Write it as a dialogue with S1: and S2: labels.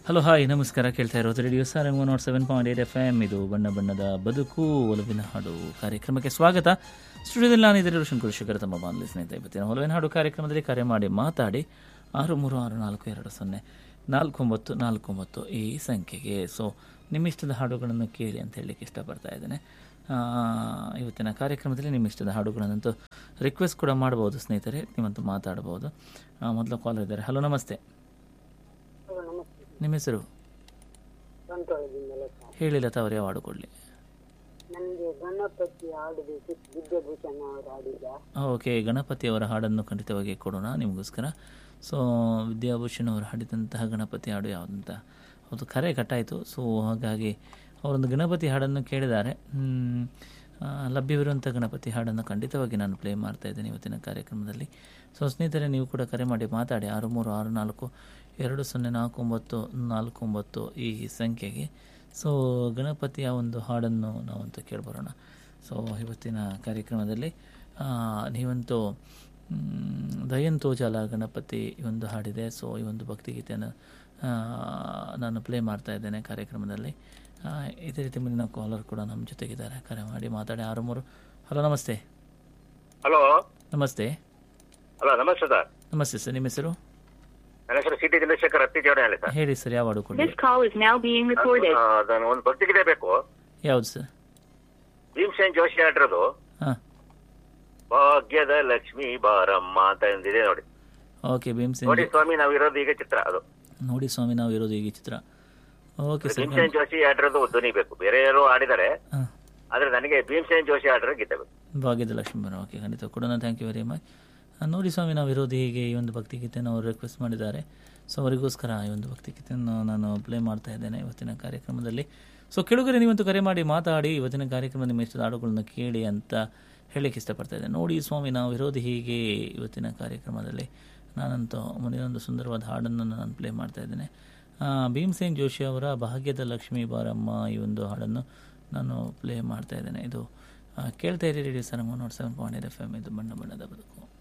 S1: Hello hi ನಮಸ್ಕಾರ ಕೇಳ್ತಾ ಇರೋದು ರೇಡಿಯೋ ಸಾರ್ ಎಮ್ nought seven point eight F M ಇದು ಬಣ್ಣ ಬಣ್ಣದ ಬದುಕು ಒಲವಿನ ಹಾಡು ಕಾರ್ಯಕ್ರಮಕ್ಕೆ ಸ್ವಾಗತ ಸ್ಟುಡಿಯೋದಲ್ಲಿ ನಾನು ಇದರ ರೋಷನ್ ಕುಲಶೇಖರ್ ತಮ್ಮ ಬಾಂಧಲಿ ಸ್ನೇಹಿತ ಇವತ್ತಿನ ಒಲವಿನ ಹಾಡು ಕಾರ್ಯಕ್ರಮದಲ್ಲಿ ಕರೆ ಮಾಡಿ ಮಾತಾಡಿ ಆರು ಮೂರು ಆರು ನಾಲ್ಕು ಎರಡು ಸೊನ್ನೆ ನಾಲ್ಕು ಒಂಬತ್ತು ನಾಲ್ಕು ಒಂಬತ್ತು ಈ ಸಂಖ್ಯೆಗೆ ಸೊ ನಿಮ್ಮ ಇಷ್ಟದ ಹಾಡುಗಳನ್ನು ಕೇಳಿ ಅಂತ ಹೇಳಲಿಕ್ಕೆ ಇಷ್ಟಪಡ್ತಾ ಇದ್ದೇನೆ ಆ, ಇವತ್ತಿನ ಕಾರ್ಯಕ್ರಮದಲ್ಲಿ ನಿಮ್ಮ ಇಷ್ಟದ ಹಾಡುಗಳನ್ನಂತೂ ರಿಕ್ವೆಸ್ಟ್ ಕೂಡ ಮಾಡ್ಬೋದು ಸ್ನೇಹಿತರೆ ನೀವಂತೂ ಮಾತಾಡ್ಬೋದು ಆ, ಮೊದಲ ಕಾಲರ್ ಇದ್ದಾರೆ ಹಲೋ ನಮಸ್ತೆ
S2: ನಮಸ್ತೆ
S1: ನಿಮ್ಮ ಹೆಸರು
S2: ಬಂಟ್ವಾಳದಿಂದ ಲೆಕ್ಕ
S1: ಹೇಳಿ ಲತಾ ಅವರು ಯಾವ ಹಾಡು ಕೊಡಲಿ
S2: ನನಗೆ ಗಣಪತಿ ಹಾಡಬೇಕು ವಿದ್ಯಾಭೂಷಣ ಅವರು ಹಾಡಿದ
S1: ಓಕೆ ಗಣಪತಿ ಅವರ ಹಾಡನ್ನು ಖಂಡಿತವಾಗಿ ಕೊಡೋಣ ನಿಮಗೋಸ್ಕರ ಸೊ ವಿದ್ಯಾಭೂಷಣ್ ಅವರು ಹಾಡಿದಂತಹ ಗಣಪತಿ ಹಾಡು ಯಾವುದಂತ ಅದು ಕರೆ ಕಟ್ಟಾಯಿತು ಸೊ ಹಾಗಾಗಿ ಅವರೊಂದು ಗಣಪತಿ ಹಾಡನ್ನು ಕೇಳಿದ್ದಾರೆ ಹ್ಮ್, ಆ, ಲಭ್ಯವಿರುವಂಥ ಗಣಪತಿ ಹಾಡನ್ನು ಖಂಡಿತವಾಗಿ ನಾನು ಪ್ಲೇ ಮಾಡ್ತಾ ಇದ್ದೇನೆ ಇವತ್ತಿನ ಕಾರ್ಯಕ್ರಮದಲ್ಲಿ ಸೊ ಸ್ನೇಹಿತರೆ ನೀವು ಕೂಡ ಕರೆ ಮಾಡಿ ಮಾತಾಡಿ ಆರು ಮೂರು ಆರು ನಾಲ್ಕು ಎರಡು ಸೊನ್ನೆ ನಾಲ್ಕು ಒಂಬತ್ತು ನಾಲ್ಕು ಒಂಬತ್ತು ಈ ಸಂಖ್ಯೆಗೆ ಸೊ ಗಣಪತಿಯ ಒಂದು ಹಾಡನ್ನು ನಾವಂತೂ ಕೇಳಿಬರೋಣ ಸೊ ಇವತ್ತಿನ ಕಾರ್ಯಕ್ರಮದಲ್ಲಿ ಆ, ನೀವಂತೂ ಮ್, ದಯಂತೋಜಾಲ ಗಣಪತಿ ಈ ಒಂದು ಹಾಡಿದೆ ಸೊ ಈ ಒಂದು ಭಕ್ತಿಗೀತೆಯನ್ನು ಆ, ನಾನು ಪ್ಲೇ ಮಾಡ್ತಾ ಇದ್ದೇನೆ ಕಾರ್ಯಕ್ರಮದಲ್ಲಿ ಆ, ಇದೇ ರೀತಿ ಮುಂದಿನ ಕಾಲರ್ ಕೂಡ ನಮ್ಮ ಜೊತೆಗಿದ್ದಾರೆ ಕರೆ ಮಾಡಿ ಮಾತಾಡಿ ಆರು ಮೂರು ಹಲೋ ನಮಸ್ತೆ
S3: ಹಲೋ
S1: ನಮಸ್ತೆ
S3: ಹಲೋ ನಮಸ್ತೆ ಸರ್
S1: ನಮಸ್ತೆ ಸರ್ ನಿಮ್ಮ ಹೆಸರು
S3: ನನ್ನ ಹೆಸರು ಸಿ ಟಿ ಚಂದ್ರಶೇಖರ್ ಹತ್ತಿ ಜೋಡಣೆ ಸರ್
S1: ಹೇಳಿ ಸರ್ ಯಾವ ಹಾಡು ಕೊಡಿ
S4: This call is now being recorded.
S3: ಆ, ಅದನ್ನು ಒಂದು ಭಕ್ತಿಗಿದೆ ಬೇಕು
S1: ಯಾವುದು ಸರ್
S3: ಭೀಮಸೇನ್ ಜೋಶಿ ಆಡಿರೋದು
S1: ಹಾಂ
S3: ಭಾಗ್ಯದ ಲಕ್ಷ್ಮೀ ಬಾರಮ್ಮ ಅಂತ ಒಂದಿದೆ ನೋಡಿ
S1: ಓಕೆ ಭೀಮ್ಸೇನ್
S3: ನೋಡಿ ಸ್ವಾಮಿ ನಾವು ಇರೋದು ಈಗ ಚಿತ್ರ ಅದು
S1: ನೋಡಿ ಸ್ವಾಮಿ ನಾವು ಇರೋದು ಈಗ ಈ ಚಿತ್ರ ಓಕೆ ಸರ್
S3: ಭೀಮಸೇನ್ ಜೋಶಿ ಆಡಿರೋದು ಧ್ವನಿ ಬೇಕು ಬೇರೆ ಯಾರು ಆಡಿದ್ದಾರೆ
S1: ಹಾಂ
S3: ಆದ್ರೆ ನನಗೆ ಭೀಮಸೇನ್ ಜೋಶಿ ಆಡಿರೋ ಗೀತೆ ಬೇಕು
S1: ಭಾಗ್ಯದ ಲಕ್ಷ್ಮೀ ಓಕೆ ಖಂಡಿತ ಕೊಡೋಣ ಥ್ಯಾಂಕ್ ಯು ವೆರಿ ಮಚ್ ನೋಡಿ ಸ್ವಾಮಿ ನಾವು ಇರೋದು ಹೀಗೆ ಈ ಒಂದು ಭಕ್ತಿಗೀತೆಯನ್ನು ಅವರು ರಿಕ್ವೆಸ್ಟ್ ಮಾಡಿದ್ದಾರೆ ಸೊ ಅವರಿಗೋಸ್ಕರ ಈ ಒಂದು ಭಕ್ತಿಗೀತೆಯನ್ನು ನಾನು ಪ್ಲೇ ಮಾಡ್ತಾ ಇದ್ದೇನೆ ಇವತ್ತಿನ ಕಾರ್ಯಕ್ರಮದಲ್ಲಿ ಸೊ ಕೆಳಗರೆ ನೀವಂತೂ ಕರೆ ಮಾಡಿ ಮಾತಾಡಿ ಇವತ್ತಿನ ಕಾರ್ಯಕ್ರಮ ನಿಮ್ಮ ಇಷ್ಟದ ಹಾಡುಗಳನ್ನ ಕೇಳಿ ಅಂತ ಹೇಳಲಿಕ್ಕೆ ಇಷ್ಟಪಡ್ತಾ ಇದ್ದೇನೆ ನೋಡಿ ಸ್ವಾಮಿ ನಾವು ಇರೋದು ಹೀಗೆ ಇವತ್ತಿನ ಕಾರ್ಯಕ್ರಮದಲ್ಲಿ ನಾನಂತೂ ಮುಂದಿನೊಂದು ಸುಂದರವಾದ ಹಾಡನ್ನು ನಾನು ಪ್ಲೇ ಮಾಡ್ತಾ ಇದ್ದೇನೆ ಆ, ಭೀಮಸೇನ್ ಜೋಶಿ ಅವರ ಭಾಗ್ಯದ ಲಕ್ಷ್ಮೀ ಬಾರಮ್ಮ ಈ ಒಂದು ಹಾಡನ್ನು ನಾನು ಪ್ಲೇ ಮಾಡ್ತಾ ಇದ್ದೇನೆ ಇದು ಆ, ಕೇಳ್ತಾ ಇರಿ radio Sarang nought seven point F M ಇದು ಬಣ್ಣ ಬಣ್ಣದ ಬದುಕು